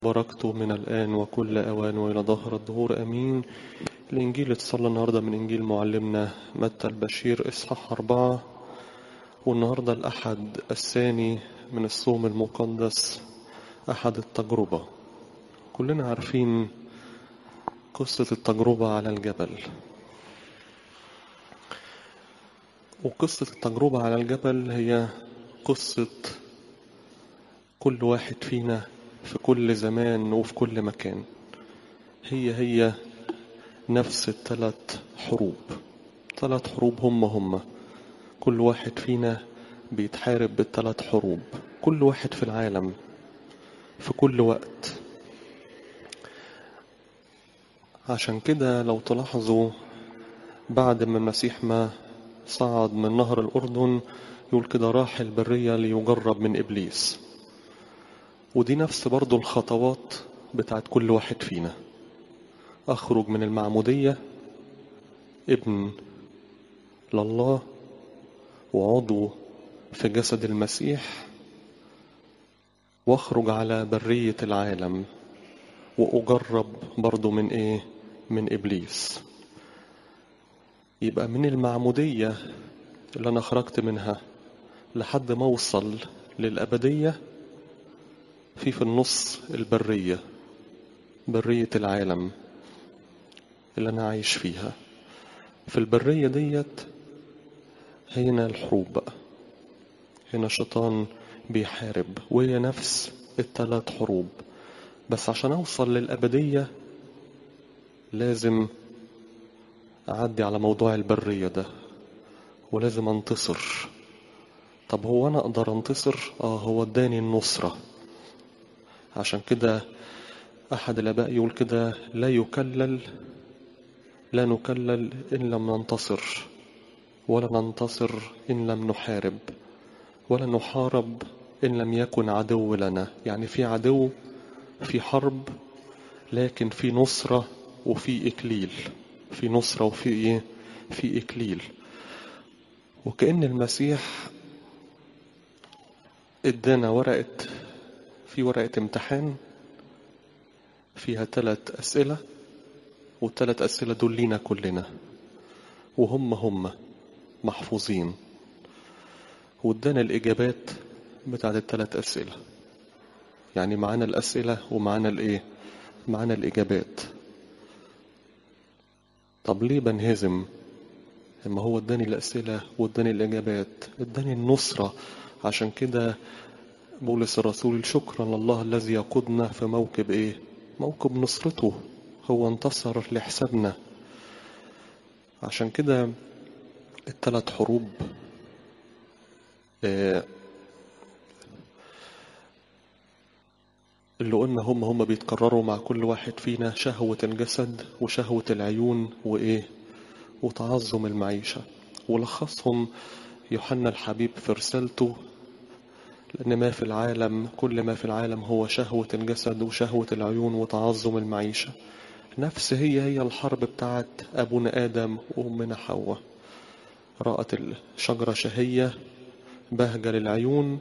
بركته من الآن وكل أوان وإلى ظهر الدهور أمين الإنجيل اتصلى النهاردة من إنجيل معلمنا متى البشير إصحاح أربعة والنهاردة الأحد الثاني من الصوم المقدس أحد التجربة كلنا عارفين قصة التجربة على الجبل وقصة التجربة على الجبل هي قصة كل واحد فينا في كل زمان وفي كل مكان هي هي نفس الثلاث حروب ثلاث حروب هم هم كل واحد فينا بيتحارب بالثلاث حروب كل واحد في العالم في كل وقت عشان كده لو تلاحظوا بعد ما المسيح ما صعد من نهر الأردن يقول كده راح البرية ليجرب من إبليس ودي نفس برضو الخطوات بتاعت كل واحد فينا أخرج من المعمودية ابن لله وعضو في جسد المسيح واخرج على برية العالم وأجرب برضو من إيه من إبليس يبقى من المعمودية اللي أنا خرجت منها لحد ما أوصل للأبدية في في النص البرية برية العالم اللي أنا عايش فيها في البرية ديت هنا الحروب بقى هنا الشيطان بيحارب وهي نفس الثلاث حروب بس عشان أوصل للأبدية لازم أعدي على موضوع البرية ده ولازم أنتصر طب هو أنا أقدر أنتصر؟ آه هو اداني النصرة عشان كده أحد الآباء يقول كده لا يكلل لا نكلل إن لم ننتصر ولا ننتصر إن لم نحارب ولا نحارب إن لم يكن عدو لنا يعني في عدو في حرب لكن في نصرة وفي إكليل في نصرة وفي إيه في إكليل وكأن المسيح ادانا ورقة في ورقة امتحان فيها ثلاث أسئلة والثلاث أسئلة دول لينا كلنا وهم هم محفوظين وادانا الإجابات بتاعت الثلاث أسئلة يعني معانا الأسئلة ومعانا الإيه معانا الإجابات طب ليه بنهزم اما هو اداني الأسئلة واداني الإجابات اداني النصرة عشان كده بولس الرسول شكرا لله الذي يقودنا في موكب ايه موكب نصرته هو انتصر لحسابنا عشان كده الثلاث حروب آه اللي قلنا هم هم بيتكرروا مع كل واحد فينا شهوة الجسد وشهوة العيون وإيه وتعظم المعيشة ولخصهم يوحنا الحبيب في رسالته لأن ما في العالم كل ما في العالم هو شهوة الجسد وشهوة العيون وتعظم المعيشة نفس هي هي الحرب بتاعت أبونا آدم وأمنا حواء رأت الشجرة شهية بهجة للعيون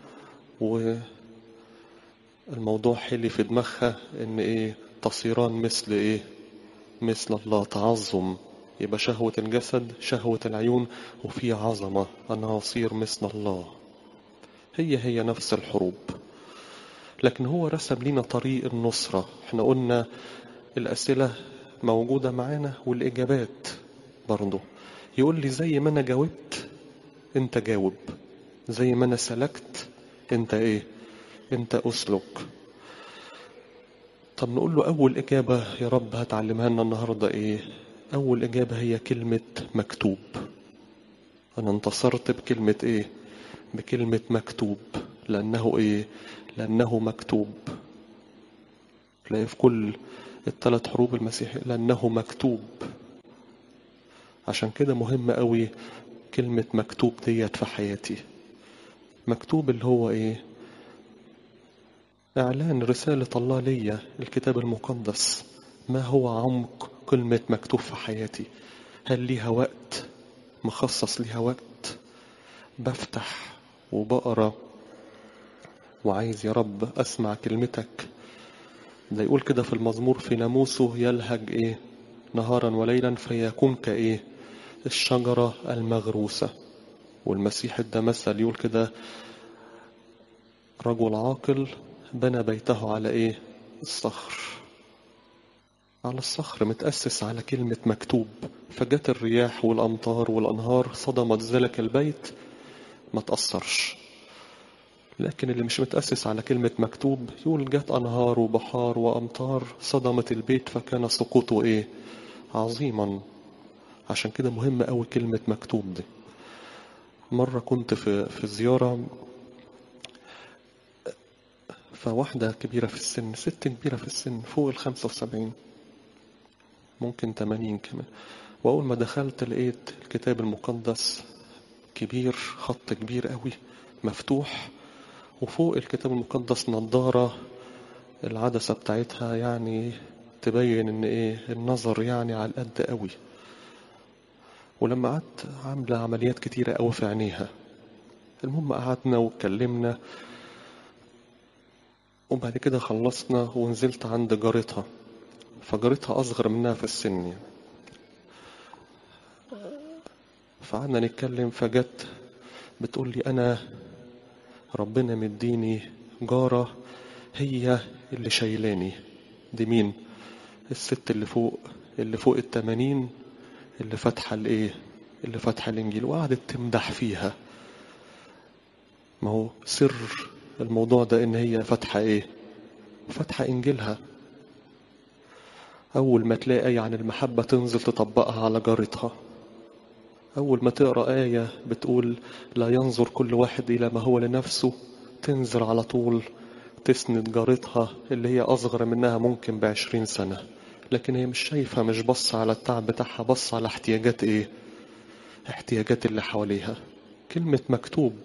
والموضوع حلي في دماغها إن إيه تصيران مثل إيه مثل الله تعظم يبقى شهوة الجسد شهوة العيون وفي عظمة أنا أصير مثل الله هي هي نفس الحروب لكن هو رسم لنا طريق النصرة احنا قلنا الأسئلة موجودة معانا والإجابات برضه يقول لي زي ما أنا جاوبت أنت جاوب زي ما أنا سلكت أنت إيه أنت أسلك طب نقول له أول إجابة يا رب هتعلمها لنا النهاردة إيه أول إجابة هي كلمة مكتوب أنا انتصرت بكلمة إيه بكلمة مكتوب لأنه إيه لأنه مكتوب تلاقي في كل الثلاث حروب المسيح لأنه مكتوب عشان كده مهم قوي كلمة مكتوب ديت في حياتي مكتوب اللي هو إيه إعلان رسالة الله ليا الكتاب المقدس ما هو عمق كلمة مكتوب في حياتي هل ليها وقت مخصص ليها وقت بفتح وبقرا وعايز يا رب أسمع كلمتك ده يقول كده في المزمور في ناموسه يلهج ايه نهارا وليلا فيكون كايه الشجرة المغروسة والمسيح ده مثل يقول كده رجل عاقل بنى بيته على ايه الصخر على الصخر متأسس على كلمة مكتوب فجت الرياح والأمطار والأنهار صدمت ذلك البيت ما تأثرش لكن اللي مش متأسس على كلمة مكتوب يقول جت أنهار وبحار وأمطار صدمت البيت فكان سقوطه إيه عظيما عشان كده مهم أوي كلمة مكتوب دي مرة كنت في في زيارة فواحدة كبيرة في السن ست كبيرة في السن فوق الخمسة وسبعين ممكن تمانين كمان وأول ما دخلت لقيت الكتاب المقدس كبير خط كبير قوي مفتوح وفوق الكتاب المقدس نظارة العدسة بتاعتها يعني تبين ان ايه النظر يعني على القد قوي ولما قعدت عاملة عمليات كتيرة قوي في عينيها المهم قعدنا واتكلمنا وبعد كده خلصنا ونزلت عند جارتها فجارتها أصغر منها في السن يعني. فقعدنا نتكلم فجت بتقول لي أنا ربنا مديني جارة هي اللي شايلاني دي مين الست اللي فوق اللي فوق التمانين اللي فاتحة الايه اللي فاتحة الانجيل وقعدت تمدح فيها ما هو سر الموضوع ده ان هي فاتحة ايه فاتحة انجيلها اول ما تلاقي آية عن المحبة تنزل تطبقها على جارتها أول ما تقرأ آية بتقول لا ينظر كل واحد إلى ما هو لنفسه تنزل على طول تسند جارتها اللي هي أصغر منها ممكن بعشرين سنة لكن هي مش شايفة مش بص على التعب بتاعها بص على احتياجات إيه احتياجات اللي حواليها كلمة مكتوب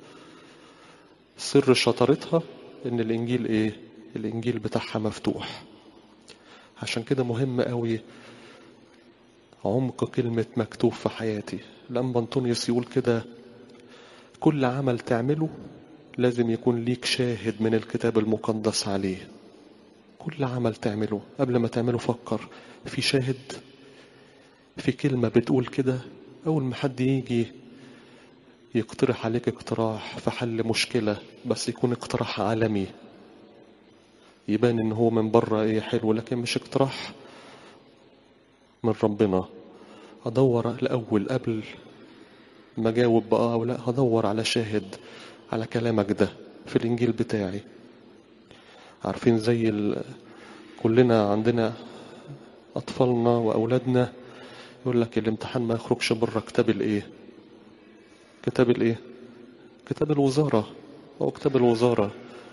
سر شطارتها إن الإنجيل إيه الإنجيل بتاعها مفتوح عشان كده مهم قوي عمق كلمة مكتوب في حياتي لما أنطونيوس يقول كده كل عمل تعمله لازم يكون ليك شاهد من الكتاب المقدس عليه كل عمل تعمله قبل ما تعمله فكر في شاهد في كلمة بتقول كده أول ما حد يجي يقترح عليك اقتراح في حل مشكلة بس يكون اقتراح عالمي يبان ان هو من بره ايه حلو لكن مش اقتراح من ربنا ادور الاول قبل ما اجاوب بقى او لا هدور على شاهد على كلامك ده في الانجيل بتاعي عارفين زي ال... كلنا عندنا اطفالنا واولادنا يقول لك الامتحان ما يخرجش بره كتاب الايه كتاب الايه كتاب الوزاره او كتاب الوزاره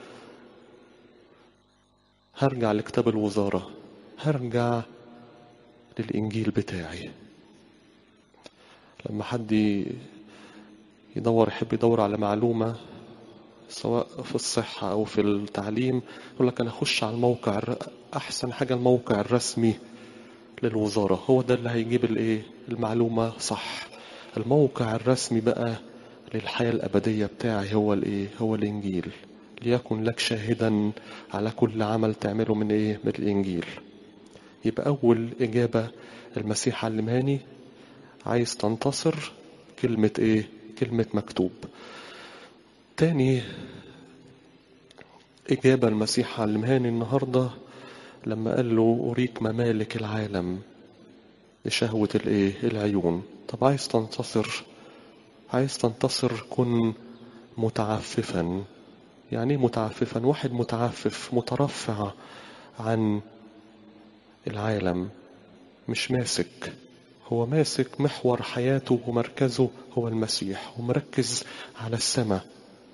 هرجع لكتاب الوزاره هرجع للإنجيل بتاعي لما حد يدور يحب يدور على معلومة سواء في الصحة أو في التعليم يقول لك أنا أخش على الموقع أحسن حاجة الموقع الرسمي للوزارة هو ده اللي هيجيب الإيه المعلومة صح الموقع الرسمي بقى للحياة الأبدية بتاعي هو الإيه هو الإنجيل ليكن لك شاهدا على كل عمل تعمله من إيه من الإنجيل يبقى أول إجابة المسيح علمهاني عايز تنتصر كلمة إيه؟ كلمة مكتوب تاني إجابة المسيح علمهاني النهاردة لما قال له أريك ممالك العالم لشهوة الإيه؟ العيون طب عايز تنتصر عايز تنتصر كن متعففا يعني متعففا واحد متعفف مترفع عن العالم مش ماسك هو ماسك محور حياته ومركزه هو المسيح ومركز على السماء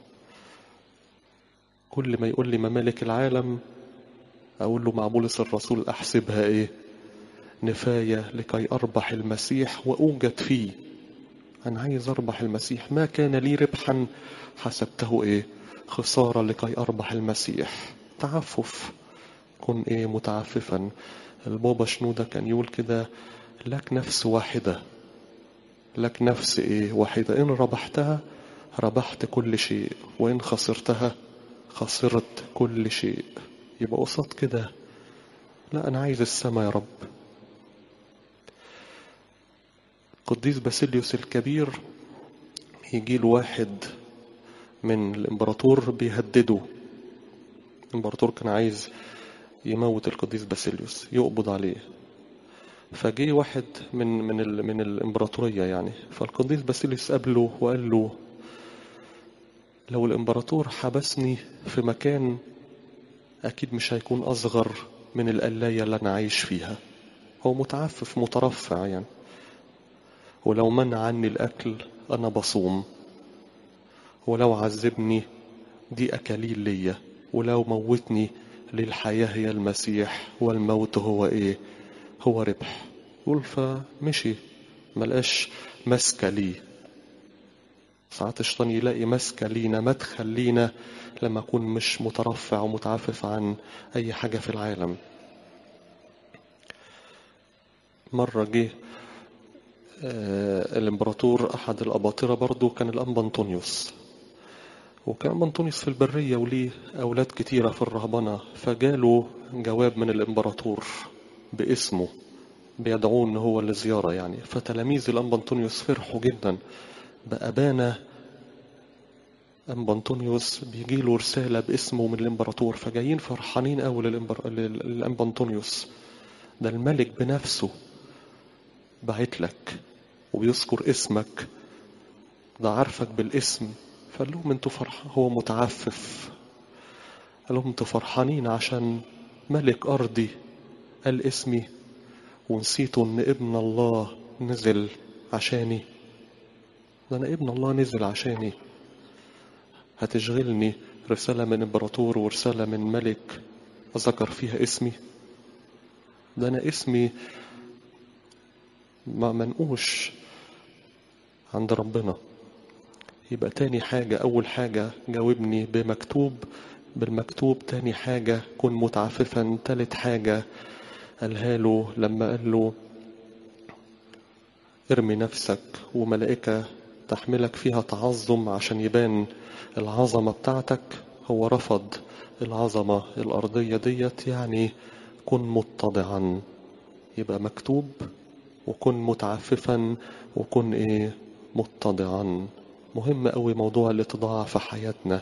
كل ما يقول لي ممالك العالم أقول له مع بولس الرسول أحسبها إيه نفاية لكي أربح المسيح وأوجد فيه أنا عايز أربح المسيح ما كان لي ربحا حسبته إيه خسارة لكي أربح المسيح تعفف كن إيه متعففا البابا شنودة كان يقول كده لك نفس واحدة لك نفس إيه واحدة إن ربحتها ربحت كل شيء وإن خسرتها خسرت كل شيء يبقى قصاد كده لا أنا عايز السماء يا رب قديس باسيليوس الكبير يجي له واحد من الإمبراطور بيهدده الإمبراطور كان عايز يموت القديس باسيليوس يقبض عليه فجه واحد من من ال من الإمبراطورية يعني فالقديس باسيليوس قابله وقال له لو الإمبراطور حبسني في مكان أكيد مش هيكون أصغر من القلاية اللي أنا عايش فيها هو متعفف مترفع يعني ولو منع عني الأكل أنا بصوم ولو عذبني دي أكاليل ليا ولو موتني للحياة هي المسيح والموت هو إيه هو ربح يقول فمشي ملقاش مسكة ليه ساعات الشيطان يلاقي مسكة لينا مدخل لينا لما أكون مش مترفع ومتعفف عن أي حاجة في العالم مرة جه آه الإمبراطور أحد الأباطرة برضو كان الأنبا أنطونيوس وكان أنبا أنطونيوس في البرية وليه أولاد كتيرة في الرهبنة فجاله جواب من الإمبراطور باسمه بيدعوه إن هو لزيارة يعني فتلاميذ الأنبا أنطونيوس فرحوا جدا بأبانا أنبا أنطونيوس بيجي له رسالة باسمه من الإمبراطور فجايين فرحانين أوي للأنبا أنطونيوس ده الملك بنفسه بعت لك وبيذكر اسمك ده عارفك بالاسم فقال لهم انتوا فرح هو متعفف قال لهم انتوا فرحانين عشان ملك أرضي قال اسمي ونسيتوا ان ابن الله نزل عشاني ده انا ابن الله نزل عشاني هتشغلني رسالة من امبراطور ورسالة من ملك أذكر فيها اسمي ده أنا اسمي ما منقوش عند ربنا يبقى تاني حاجة أول حاجة جاوبني بمكتوب بالمكتوب تاني حاجة كن متعففا تالت حاجة قالها له لما قال له ارمي نفسك وملائكة تحملك فيها تعظم عشان يبان العظمة بتاعتك هو رفض العظمة الأرضية ديت يعني كن متضعا يبقى مكتوب وكن متعففا وكن ايه متضعا مهم قوي موضوع الاتضاع في حياتنا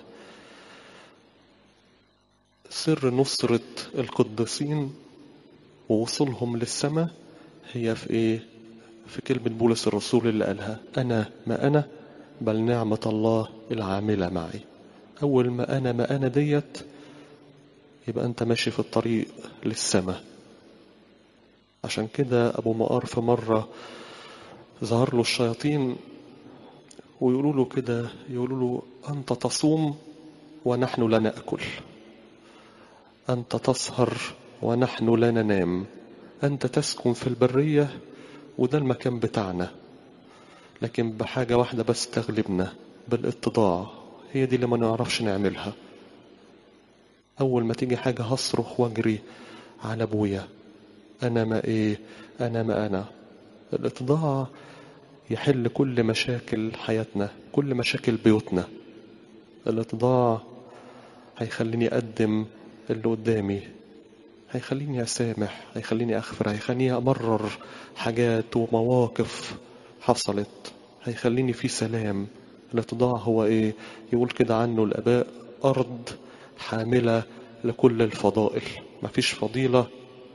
سر نصرة القديسين ووصولهم للسماء هي في ايه في كلمة بولس الرسول اللي قالها أنا ما أنا بل نعمة الله العاملة معي أول ما أنا ما أنا ديت يبقى أنت ماشي في الطريق للسماء عشان كده أبو مقار في مرة ظهر له الشياطين ويقولوا له كده يقولوا له أنت تصوم ونحن لا نأكل أنت تسهر ونحن لا ننام أنت تسكن في البرية وده المكان بتاعنا لكن بحاجة واحدة بس تغلبنا بالاتضاع هي دي اللي ما نعرفش نعملها أول ما تيجي حاجة هصرخ واجري على أبويا أنا ما إيه أنا ما أنا الاتضاع يحل كل مشاكل حياتنا كل مشاكل بيوتنا الاتضاع هيخليني أقدم اللي قدامي هيخليني أسامح هيخليني أغفر هيخليني أمرر حاجات ومواقف حصلت هيخليني في سلام الاتضاع هو إيه يقول كده عنه الآباء أرض حاملة لكل الفضائل مفيش فضيلة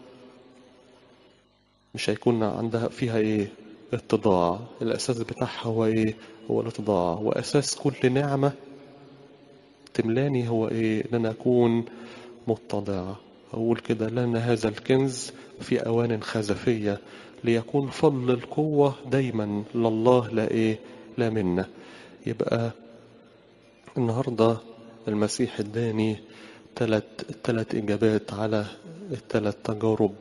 مش هيكون عندها فيها إيه اتضاع الأساس بتاعها هو إيه هو الاتضاع وأساس كل نعمة تملاني هو إيه إن أنا أكون متضع أقول كده لنا هذا الكنز في أوان خزفية ليكون فضل القوة دايما لله لا إيه لا منا يبقى النهاردة المسيح اداني ثلاث ثلاث إجابات على الثلاث تجارب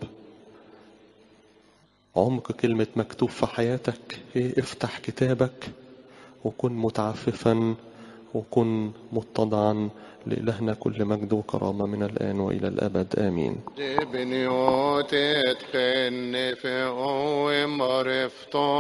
عمق كلمة مكتوب في حياتك إيه افتح كتابك وكن متعففا وكن متضعا لإلهنا كل مجد وكرامة من الآن وإلى الأبد آمين بنيوت تخن في قوم عرفتم